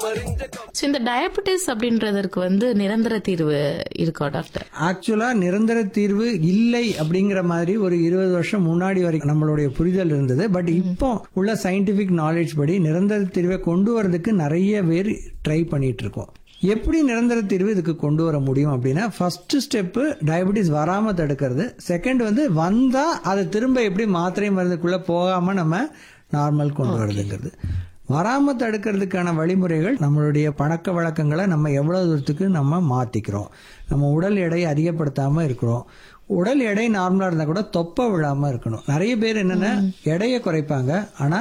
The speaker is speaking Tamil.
So, இந்த டயபெட்டிஸ் அப்படின்றதற்கு வந்து நிரந்தர தீர்வு இருக்கா டாக்டர் ஆக்சுவலா நிரந்தர தீர்வு இல்லை அப்படிங்கிற மாதிரி ஒரு இருபது வருஷம் முன்னாடி வரைக்கும் நம்மளுடைய புரிதல் இருந்தது பட் இப்போ உள்ள சயின்டிபிக் நாலேஜ் படி நிரந்தர தீர்வை கொண்டு வரதுக்கு நிறைய பேர் ட்ரை பண்ணிட்டு இருக்கோம் எப்படி நிரந்தர தீர்வு இதுக்கு கொண்டு வர முடியும் அப்படின்னா ஃபர்ஸ்ட் ஸ்டெப்பு டயபெட்டிஸ் வராம தடுக்கிறது செகண்ட் வந்து வந்தா அதை திரும்ப எப்படி மாத்திரை மருந்துக்குள்ள போகாம நம்ம நார்மல் கொண்டு வரதுங்கிறது வராம தடுக்கிறதுக்கான வழிமுறைகள் நம்மளுடைய பழக்க வழக்கங்களை நம்ம எவ்வளவு தூரத்துக்கு நம்ம மாத்திக்கிறோம் நம்ம உடல் எடையை அதிகப்படுத்தாம இருக்கிறோம் உடல் எடை நார்மலா இருந்தா கூட தொப்பை விழாம இருக்கணும் நிறைய பேர் என்னன்னா எடையை குறைப்பாங்க ஆனா